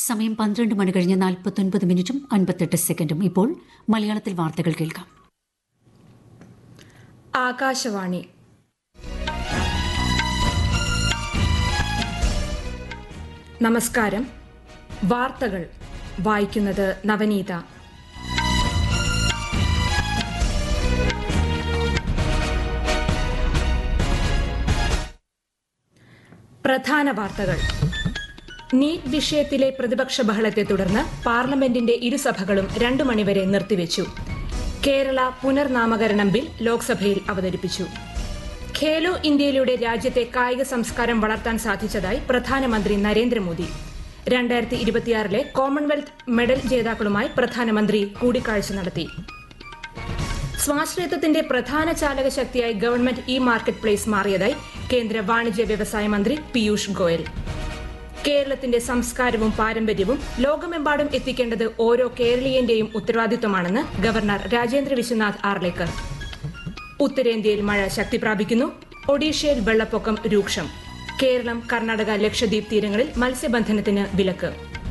സമയം പന്ത്രണ്ട് മണി കഴിഞ്ഞ് നാൽപ്പത്തൊൻപത് മിനിറ്റും അൻപത്തെട്ട് സെക്കൻഡും ഇപ്പോൾ മലയാളത്തിൽ വാർത്തകൾ കേൾക്കാം ആകാശവാണി നമസ്കാരം വാർത്തകൾ വായിക്കുന്നത് നവനീത പ്രധാന വാർത്തകൾ നീറ്റ് വിഷയത്തിലെ പ്രതിപക്ഷ ബഹളത്തെ തുടർന്ന് പാർലമെന്റിന്റെ ഇരുസഭകളും രണ്ടു മണിവരെ നിർത്തിവെച്ചു കേരള പുനർനാമകരണം ബിൽ ലോക്സഭയിൽ അവതരിപ്പിച്ചു ഖേലോ ഇന്ത്യയിലൂടെ രാജ്യത്തെ കായിക സംസ്കാരം വളർത്താൻ സാധിച്ചതായി പ്രധാനമന്ത്രി നരേന്ദ്രമോദി രണ്ടായിരത്തി ഇരുപത്തിയാറിലെ കോമൺവെൽത്ത് മെഡൽ ജേതാക്കളുമായി പ്രധാനമന്ത്രി കൂടിക്കാഴ്ച നടത്തി സ്വാശ്രയത്വത്തിന്റെ പ്രധാന ചാലക ശക്തിയായി ഗവൺമെന്റ് ഇ മാർക്കറ്റ് പ്ലേസ് മാറിയതായി കേന്ദ്ര വാണിജ്യ വ്യവസായ മന്ത്രി പീയൂഷ് ഗോയൽ കേരളത്തിന്റെ സംസ്കാരവും പാരമ്പര്യവും ലോകമെമ്പാടും എത്തിക്കേണ്ടത് ഓരോ കേരളീയന്റെയും ഉത്തരവാദിത്വമാണെന്ന് ഗവർണർ രാജേന്ദ്ര വിശ്വനാഥ് ആർലേക്കർ ഉത്തരേന്ത്യയിൽ മഴ ശക്തി പ്രാപിക്കുന്നു ഒഡീഷയിൽ വെള്ളപ്പൊക്കം രൂക്ഷം കേരളം കർണാടക ലക്ഷദ്വീപ് തീരങ്ങളിൽ മത്സ്യബന്ധനത്തിന് വിലക്ക്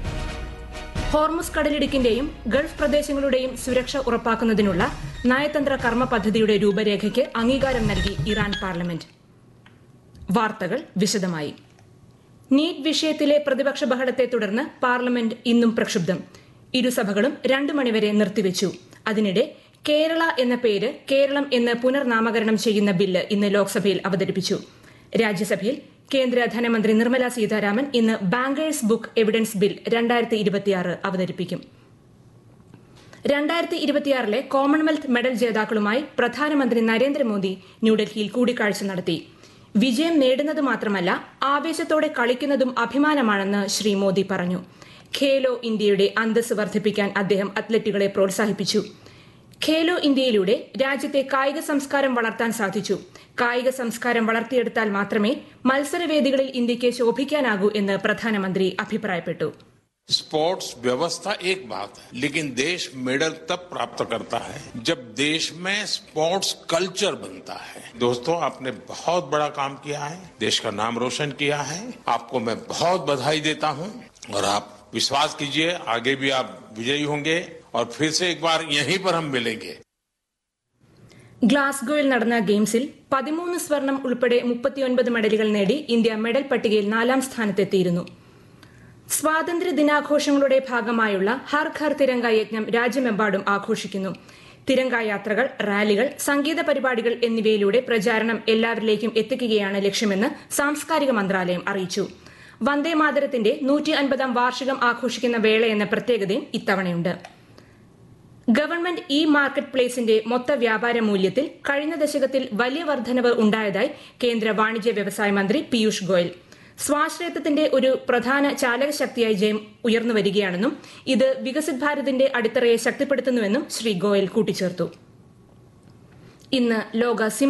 ഹോർമുസ് കടലിടുക്കിന്റെയും ഗൾഫ് പ്രദേശങ്ങളുടെയും സുരക്ഷ ഉറപ്പാക്കുന്നതിനുള്ള നയതന്ത്ര കർമ്മ പദ്ധതിയുടെ രൂപരേഖയ്ക്ക് അംഗീകാരം നൽകി ഇറാൻ പാർലമെന്റ് വാർത്തകൾ വിശദമായി നീറ്റ് വിഷയത്തിലെ പ്രതിപക്ഷ ബഹളത്തെ തുടർന്ന് പാർലമെന്റ് ഇന്നും പ്രക്ഷുബ്ധം ഇരുസഭകളും രണ്ടു മണിവരെ നിർത്തിവെച്ചു അതിനിടെ കേരള എന്ന പേര് കേരളം എന്ന് പുനർനാമകരണം ചെയ്യുന്ന ബില്ല് ഇന്ന് ലോക്സഭയിൽ അവതരിപ്പിച്ചു രാജ്യസഭയിൽ കേന്ദ്ര ധനമന്ത്രി നിർമ്മല സീതാരാമൻ ഇന്ന് ബാങ്കേഴ്സ് ബുക്ക് എവിഡൻസ് ബിൽ രണ്ടായിരത്തി ഇരുപത്തിയാറ് അവതരിപ്പിക്കും രണ്ടായിരത്തി ഇരുപത്തിയാറിലെ കോമൺവെൽത്ത് മെഡൽ ജേതാക്കളുമായി പ്രധാനമന്ത്രി നരേന്ദ്രമോദി ന്യൂഡൽഹിയിൽ കൂടിക്കാഴ്ച നടത്തി വിജയം നേടുന്നത് മാത്രമല്ല ആവേശത്തോടെ കളിക്കുന്നതും അഭിമാനമാണെന്ന് ശ്രീ മോദി പറഞ്ഞു ഖേലോ ഇന്ത്യയുടെ അന്തസ് വർദ്ധിപ്പിക്കാൻ അദ്ദേഹം അത്ലറ്റുകളെ പ്രോത്സാഹിപ്പിച്ചു ഖേലോ ഇന്ത്യയിലൂടെ രാജ്യത്തെ കായിക സംസ്കാരം വളർത്താൻ സാധിച്ചു കായിക സംസ്കാരം വളർത്തിയെടുത്താൽ മാത്രമേ മത്സരവേദികളിൽ ഇന്ത്യയ്ക്ക് ശോഭിക്കാനാകൂ എന്ന് പ്രധാനമന്ത്രി അഭിപ്രായപ്പെട്ടു स्पोर्ट्स व्यवस्था एक बात है लेकिन देश मेडल तब प्राप्त करता है जब देश में स्पोर्ट्स कल्चर बनता है दोस्तों आपने बहुत बड़ा काम किया है देश का नाम रोशन किया है आपको मैं बहुत बधाई देता हूं और आप विश्वास कीजिए आगे भी आप विजयी होंगे और फिर से एक बार यहीं पर हम मिलेंगे ഗ്ലാസ്ഗോയിൽ നടന്ന ഗെയിംസിൽ പതിമൂന്ന് സ്വർണം ഉൾപ്പെടെ മുപ്പത്തിയൊൻപത് മെഡലുകൾ നേടി ഇന്ത്യ മെഡൽ പട്ടികയിൽ നാലാം സ്ഥാനത്തെത്തിയിരുന്നു സ്വാതന്ത്ര്യ ദിനാഘോഷങ്ങളുടെ ഭാഗമായുള്ള ഹർ ഘർ തിരങ്ക യജ്ഞം രാജ്യമെമ്പാടും ആഘോഷിക്കുന്നു തിരങ്ക യാത്രകൾ റാലികൾ സംഗീത പരിപാടികൾ എന്നിവയിലൂടെ പ്രചാരണം എല്ലാവരിലേക്കും എത്തിക്കുകയാണ് ലക്ഷ്യമെന്ന് സാംസ്കാരിക മന്ത്രാലയം അറിയിച്ചു വന്ദേ മാതരത്തിന്റെ നൂറ്റി അൻപതാം വാർഷികം ആഘോഷിക്കുന്ന വേളയെന്ന പ്രത്യേകതയും ഇത്തവണയുണ്ട് ഗവൺമെന്റ് ഇ മാർക്കറ്റ് പ്ലേസിന്റെ മൊത്ത വ്യാപാര മൂല്യത്തിൽ കഴിഞ്ഞ ദശകത്തിൽ വലിയ വർധനവ് ഉണ്ടായതായി കേന്ദ്ര വാണിജ്യ വ്യവസായ മന്ത്രി പീയൂഷ് ഗോയൽ സ്വാശ്രയത്വത്തിന്റെ ഒരു പ്രധാന ചാലക ശക്തിയായി ജയം ഉയർന്നു വരികയാണെന്നും ഇത് വികസിത് ഭാരതിന്റെ അടിത്തറയെ ശക്തിപ്പെടുത്തുന്നുവെന്നും ശ്രീ ഗോയൽ കൂട്ടിച്ചേർത്തു ഇന്ന് ലോക